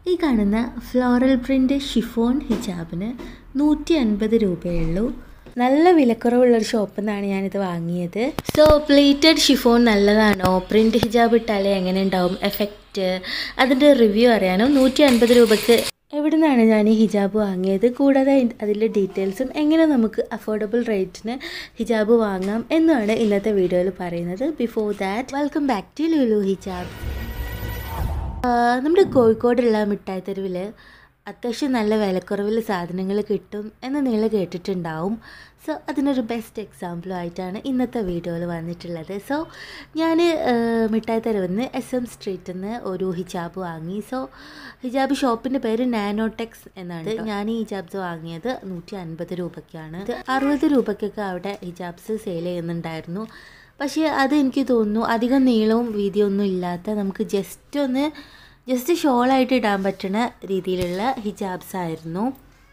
ഈ കാണുന്ന floral print chiffon ഹിജാബിന് നൂറ്റി അൻപത് രൂപയുള്ളൂ നല്ല വിലക്കുറവുള്ളൊരു ഷോപ്പിൽ നിന്നാണ് ഞാനിത് വാങ്ങിയത് സോ പ്ലേറ്റഡ് ഷിഫോൺ നല്ലതാണോ പ്രിൻ്റ് ഹിജാബ് ഇട്ടാലേ എങ്ങനെ ഉണ്ടാവും എഫക്റ്റ് അതിൻ്റെ റിവ്യൂ അറിയാനോ നൂറ്റി അൻപത് രൂപയ്ക്ക് എവിടെ നിന്നാണ് ഞാൻ ഈ ഹിജാബ് വാങ്ങിയത് കൂടാതെ അതിൻ്റെ ഡീറ്റെയിൽസും എങ്ങനെ നമുക്ക് അഫോർഡബിൾ റേറ്റിന് ഹിജാബ് വാങ്ങാം എന്നാണ് ഇന്നത്തെ വീഡിയോയിൽ പറയുന്നത് before that welcome back to Lulu Hijab നമ്മുടെ കോഴിക്കോടുള്ള മിഠായി തെരുവിൽ അത്യാവശ്യം നല്ല വിലക്കുറവിൽ സാധനങ്ങൾ കിട്ടും എന്ന് നിങ്ങൾ കേട്ടിട്ടുണ്ടാവും സോ അതിനൊരു ബെസ്റ്റ് എക്സാമ്പിളും ആയിട്ടാണ് ഇന്നത്തെ വീഡിയോയിൽ വന്നിട്ടുള്ളത് സോ ഞാൻ മിഠായി തെരുവിൽ നിന്ന് എസ് എം സ്ട്രീറ്റിൽ നിന്ന് ഒരു ഹിജാബ് വാങ്ങി സോ ഹിജാബ് ഷോപ്പിൻ്റെ പേര് നാനോടെക്സ് എന്നാണ് ഞാൻ ഈ ഹിജാബ്സ് വാങ്ങിയത് നൂറ്റി അൻപത് രൂപയ്ക്കാണ് ഇത് അറുപത് രൂപയ്ക്കൊക്കെ അവിടെ ഹിജാബ്സ് സെയിൽ ചെയ്യുന്നുണ്ടായിരുന്നു പക്ഷേ അത് എനിക്ക് തോന്നുന്നു അധികം നീളവും വീതിയൊന്നും ഇല്ലാത്ത നമുക്ക് ജസ്റ്റ് ഒന്ന് ജസ്റ്റ് ഷോളായിട്ട് ഇടാൻ പറ്റുന്ന രീതിയിലുള്ള ഹിജാബ്സ് ആയിരുന്നു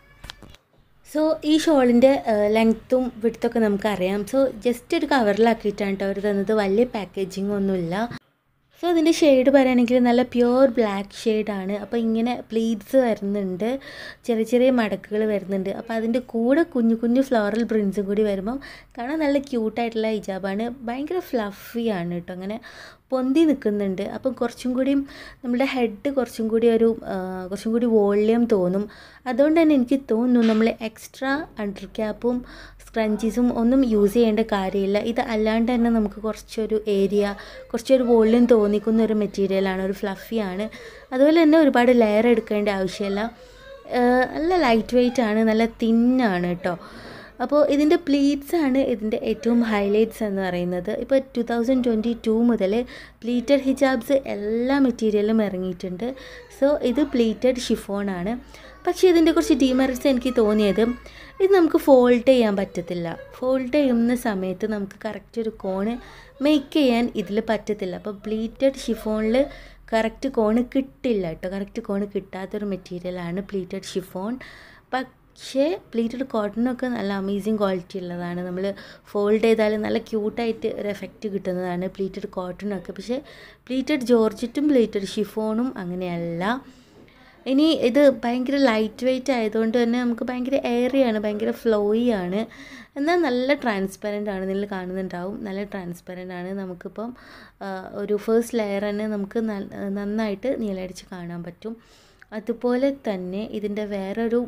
സോ ഈ ഷോളിൻ്റെ ലെങ്ത്തും വിടുത്തൊക്കെ നമുക്കറിയാം സോ ജസ്റ്റ് ഒരു കവറിലാക്കിയിട്ടാണ് കേട്ടോ അവർ തന്നത് വലിയ പാക്കേജിങ് ഒന്നുമില്ല സോ അതിൻ്റെ ഷെയ്ഡ് പറയുകയാണെങ്കിൽ നല്ല പ്യുവർ ബ്ലാക്ക് ഷെയ്ഡാണ് അപ്പോൾ ഇങ്ങനെ പ്ലീറ്റ്സ് വരുന്നുണ്ട് ചെറിയ ചെറിയ മടക്കുകൾ വരുന്നുണ്ട് അപ്പോൾ അതിൻ്റെ കൂടെ കുഞ്ഞു കുഞ്ഞു ഫ്ലോറൽ പ്രിൻസും കൂടി വരുമ്പം കാണാൻ നല്ല ക്യൂട്ടായിട്ടുള്ള ഹിജാബാണ് ഭയങ്കര ഫ്ലഫിയാണ് കേട്ടോ അങ്ങനെ പൊന്തി നിൽക്കുന്നുണ്ട് അപ്പം കുറച്ചും കൂടിയും നമ്മുടെ ഹെഡ് കുറച്ചും കൂടി ഒരു കുറച്ചും കൂടി വോള്യം തോന്നും അതുകൊണ്ട് തന്നെ എനിക്ക് തോന്നുന്നു നമ്മൾ എക്സ്ട്രാ അണ്ടർ ക്യാപ്പും സ്ക്രഞ്ചീസും ഒന്നും യൂസ് ചെയ്യേണ്ട കാര്യമില്ല ഇത് അല്ലാണ്ട് തന്നെ നമുക്ക് കുറച്ചൊരു ഏരിയ കുറച്ചൊരു വോള്യം തോന്നിക്കുന്ന ഒരു മെറ്റീരിയലാണ് ഒരു ഫ്ലഫിയാണ് അതുപോലെ തന്നെ ഒരുപാട് ലെയർ എടുക്കേണ്ട ആവശ്യമില്ല നല്ല ലൈറ്റ് വെയ്റ്റ് ആണ് നല്ല തിന്നാണ് കേട്ടോ അപ്പോൾ ഇതിൻ്റെ പ്ലീറ്റ്സ് ആണ് ഇതിൻ്റെ ഏറ്റവും ഹൈലൈറ്റ്സ് എന്ന് പറയുന്നത് ഇപ്പോൾ ടു തൗസൻഡ് ട്വൻറ്റി ടു മുതൽ പ്ലീറ്റഡ് ഹിജാബ്സ് എല്ലാ മെറ്റീരിയലും ഇറങ്ങിയിട്ടുണ്ട് സോ ഇത് പ്ലീറ്റഡ് ഷിഫോണാണ് പക്ഷേ ഇതിൻ്റെ കുറച്ച് ഡീമെറിറ്റ്സ് എനിക്ക് തോന്നിയത് ഇത് നമുക്ക് ഫോൾഡ് ചെയ്യാൻ പറ്റത്തില്ല ഫോൾഡ് ചെയ്യുന്ന സമയത്ത് നമുക്ക് കറക്റ്റ് ഒരു കോണ് മേക്ക് ചെയ്യാൻ ഇതിൽ പറ്റത്തില്ല അപ്പോൾ പ്ലീറ്റഡ് ഷിഫോണിൽ കറക്റ്റ് കോണ് കിട്ടില്ല കേട്ടോ കറക്റ്റ് കോണ് കിട്ടാത്തൊരു മെറ്റീരിയലാണ് പ്ലീറ്റഡ് ഷിഫോൺ പക്ഷേ പ്ലീറ്റഡ് കോട്ടണൊക്കെ നല്ല അമേസിങ് ക്വാളിറ്റി ഉള്ളതാണ് നമ്മൾ ഫോൾഡ് ചെയ്താൽ നല്ല ക്യൂട്ടായിട്ട് ഒരു എഫക്റ്റ് കിട്ടുന്നതാണ് പ്ലീറ്റഡ് കോട്ടണൊക്കെ പക്ഷേ പ്ലീറ്റഡ് ജോർജറ്റും പ്ലീറ്റഡ് ഷിഫോണും അങ്ങനെയല്ല ഇനി ഇത് ഭയങ്കര ലൈറ്റ് വെയ്റ്റ് ആയതുകൊണ്ട് തന്നെ നമുക്ക് ഭയങ്കര എയറിയാണ് ഭയങ്കര ഫ്ലോയി ആണ് എന്നാൽ നല്ല ട്രാൻസ്പെറൻ്റ് ആണ് നിങ്ങൾ കാണുന്നുണ്ടാവും നല്ല ട്രാൻസ്പെറൻ്റ് ആണ് നമുക്കിപ്പം ഒരു ഫസ്റ്റ് ലെയർ തന്നെ നമുക്ക് നന്നായിട്ട് നീലടിച്ച് കാണാൻ പറ്റും അതുപോലെ തന്നെ ഇതിൻ്റെ വേറൊരു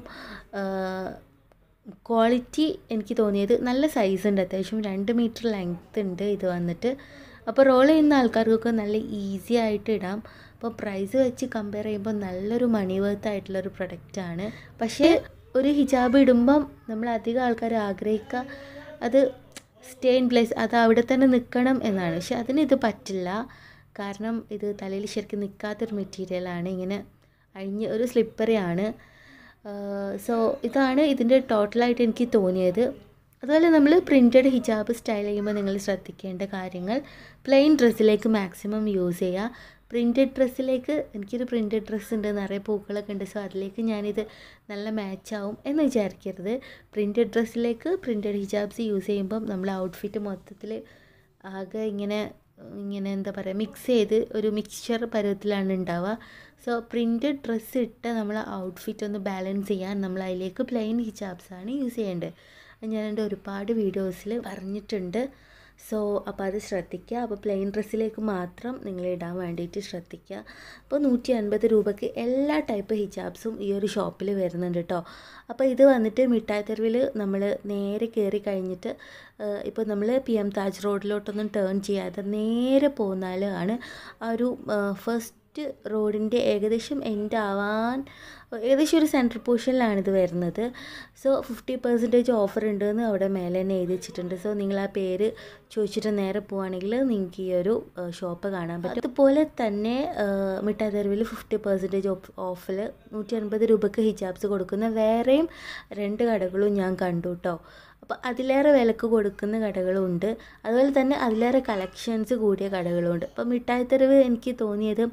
ക്വാളിറ്റി എനിക്ക് തോന്നിയത് നല്ല സൈസ് ഉണ്ട് അത്യാവശ്യം രണ്ട് മീറ്റർ ലെങ്ത് ഉണ്ട് ഇത് വന്നിട്ട് അപ്പോൾ റോൾ ചെയ്യുന്ന ആൾക്കാർക്കൊക്കെ നല്ല ഈസി ആയിട്ട് ഇടാം അപ്പോൾ പ്രൈസ് വെച്ച് കമ്പയർ ചെയ്യുമ്പോൾ നല്ലൊരു മണി വർത്ത് ആയിട്ടുള്ളൊരു പ്രൊഡക്റ്റാണ് പക്ഷേ ഒരു ഹിജാബ് ഇടുമ്പം നമ്മൾ അധികം ആൾക്കാർ ആഗ്രഹിക്കുക അത് സ്റ്റേ ഇൻ പ്ലേസ് അത് അവിടെ തന്നെ നിൽക്കണം എന്നാണ് പക്ഷെ അതിന് ഇത് പറ്റില്ല കാരണം ഇത് തലയിൽ ശരിക്കും നിൽക്കാത്തൊരു മെറ്റീരിയലാണ് ഇങ്ങനെ അഴിഞ്ഞ് ഒരു സ്ലിപ്പറിയാണ് സോ ഇതാണ് ഇതിൻ്റെ ടോട്ടലായിട്ട് എനിക്ക് തോന്നിയത് അതുപോലെ നമ്മൾ പ്രിൻറ്റഡ് ഹിജാബ് സ്റ്റൈൽ ചെയ്യുമ്പോൾ നിങ്ങൾ ശ്രദ്ധിക്കേണ്ട കാര്യങ്ങൾ പ്ലെയിൻ ഡ്രസ്സിലേക്ക് മാക്സിമം യൂസ് ചെയ്യുക പ്രിൻറ്റഡ് ഡ്രസ്സിലേക്ക് എനിക്കൊരു പ്രിൻറ്റഡ് ഡ്രസ്സ് ഉണ്ട് നിറയെ പൂക്കളൊക്കെ ഉണ്ട് സോ അതിലേക്ക് ഞാനിത് നല്ല മാച്ചാവും എന്ന് വിചാരിക്കരുത് പ്രിൻറ്റഡ് ഡ്രസ്സിലേക്ക് പ്രിൻറ്റഡ് ഹിജാബ്സ് യൂസ് ചെയ്യുമ്പം നമ്മൾ ഔട്ട്ഫിറ്റ് മൊത്തത്തിൽ ആകെ ഇങ്ങനെ ഇങ്ങനെ എന്താ പറയുക മിക്സ് ചെയ്ത് ഒരു മിക്സ്ചർ പരുവത്തിലാണ് ഉണ്ടാവുക സോ പ്രിൻറ്റഡ് ഡ്രസ്സ് ഇട്ട് നമ്മൾ ഔട്ട്ഫിറ്റ് ഒന്ന് ബാലൻസ് ചെയ്യാൻ നമ്മൾ അതിലേക്ക് പ്ലെയിൻ ഹിജാബ്സാണ് യൂസ് ചെയ്യേണ്ടത് ഞാൻ എൻ്റെ ഒരുപാട് വീഡിയോസിൽ പറഞ്ഞിട്ടുണ്ട് സോ അപ്പോൾ അത് ശ്രദ്ധിക്കുക അപ്പോൾ പ്ലെയിൻ ഡ്രസ്സിലേക്ക് മാത്രം നിങ്ങൾ ഇടാൻ വേണ്ടിയിട്ട് ശ്രദ്ധിക്കുക അപ്പോൾ നൂറ്റി അൻപത് രൂപയ്ക്ക് എല്ലാ ടൈപ്പ് ഹിജാബ്സും ഈ ഒരു ഷോപ്പിൽ വരുന്നുണ്ട് കേട്ടോ അപ്പോൾ ഇത് വന്നിട്ട് മിഠായി തെരുവിൽ നമ്മൾ നേരെ കയറി കഴിഞ്ഞിട്ട് ഇപ്പോൾ നമ്മൾ പി എം താജ് റോഡിലോട്ടൊന്നും ടേൺ ചെയ്യാതെ നേരെ പോന്നാൽ ആണ് ആ ഒരു ഫസ്റ്റ് റോഡിൻ്റെ ഏകദേശം എൻഡ് ആവാൻ ഏകദേശം ഒരു സെൻട്രൽ പോർഷനിലാണ് ഇത് വരുന്നത് സോ ഫിഫ്റ്റി പെർസെൻറ്റേജ് ഓഫർ ഉണ്ടെന്ന് അവിടെ മേലെ തന്നെ എഴുതി വെച്ചിട്ടുണ്ട് സോ നിങ്ങൾ ആ പേര് ചോദിച്ചിട്ട് നേരെ പോവുകയാണെങ്കിൽ നിങ്ങൾക്ക് ഈ ഒരു ഷോപ്പ് കാണാൻ പറ്റും അതുപോലെ തന്നെ മിഠായി തെരുവിൽ ഫിഫ്റ്റി പെർസെൻറ്റേജ് ഓഫിൽ നൂറ്റി അൻപത് രൂപയ്ക്ക് ഹിജാബ്സ് കൊടുക്കുന്ന വേറെയും രണ്ട് കടകളും ഞാൻ കണ്ടു കേട്ടോ അപ്പോൾ അതിലേറെ വിലക്ക് കൊടുക്കുന്ന കടകളുണ്ട് അതുപോലെ തന്നെ അതിലേറെ കളക്ഷൻസ് കൂടിയ കടകളുണ്ട് അപ്പോൾ മിഠായി തെരുവ് എനിക്ക് തോന്നിയത്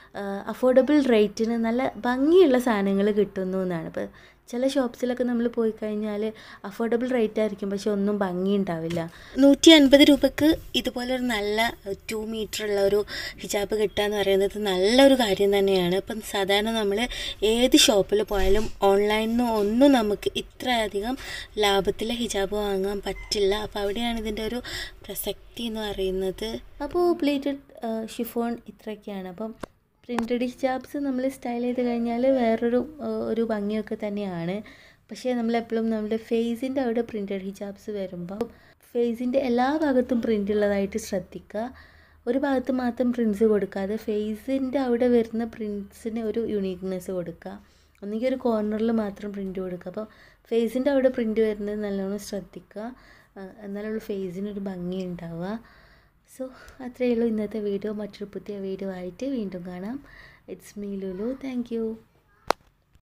അഫോർഡബിൾ റേറ്റിന് നല്ല ഭംഗിയുള്ള സാധനങ്ങൾ കിട്ടുന്നു എന്നാണ് ഇപ്പോൾ ചില ഷോപ്സിലൊക്കെ നമ്മൾ പോയി കഴിഞ്ഞാൽ അഫോർഡബിൾ റേറ്റ് ആയിരിക്കും പക്ഷെ ഒന്നും ഭംഗി ഉണ്ടാവില്ല നൂറ്റി അൻപത് രൂപക്ക് ഇതുപോലൊരു നല്ല ടു മീറ്റർ ഉള്ള ഒരു ഹിജാബ് കിട്ടുക എന്ന് പറയുന്നത് നല്ലൊരു കാര്യം തന്നെയാണ് ഇപ്പം സാധാരണ നമ്മൾ ഏത് ഷോപ്പിൽ പോയാലും ഓൺലൈനിൽ നിന്ന് ഒന്നും നമുക്ക് ഇത്രയധികം ലാഭത്തിൽ ഹിജാബ് വാങ്ങാൻ പറ്റില്ല അപ്പോൾ അവിടെയാണ് ഇതിൻ്റെ ഒരു പ്രസക്തി എന്ന് പറയുന്നത് അപ്പോൾ പ്ലേറ്റഡ് ഷിഫോൺ ഇത്രയൊക്കെയാണ് അപ്പം പ്രിൻറ്റഡ് ഹിജാബ്സ് നമ്മൾ സ്റ്റൈൽ ചെയ്ത് കഴിഞ്ഞാൽ വേറൊരു ആ, ഒരു ഭംഗിയൊക്കെ തന്നെയാണ് പക്ഷേ നമ്മളെപ്പോഴും നമ്മുടെ ഫേസിൻ്റെ അവിടെ പ്രിൻറ്റഡ് ഹിജാബ്സ് വരുമ്പോൾ ഫേസിൻ്റെ എല്ലാ ഭാഗത്തും പ്രിൻ്റ് ഉള്ളതായിട്ട് ശ്രദ്ധിക്കുക ഒരു ഭാഗത്ത് മാത്രം പ്രിൻസ് കൊടുക്കാതെ ഫേസിൻ്റെ അവിടെ വരുന്ന പ്രിൻസിന് ഒരു യുണീക്നെസ് കൊടുക്കുക ഒന്നുകിൽ ഒരു കോർണറിൽ മാത്രം പ്രിൻ്റ് കൊടുക്കുക അപ്പോൾ ഫേസിൻ്റെ അവിടെ പ്രിൻ്റ് വരുന്നത് നല്ലോണം ശ്രദ്ധിക്കുക ആ, എന്നാലുള്ള ഫേസിനൊരു ഭംഗി ഉണ്ടാവുക സോ അത്രയേ ഉള്ളൂ ഇന്നത്തെ വീഡിയോ മറ്റൊരു പുതിയ വീഡിയോ ആയിട്ട് വീണ്ടും കാണാം it's me Lulu thank U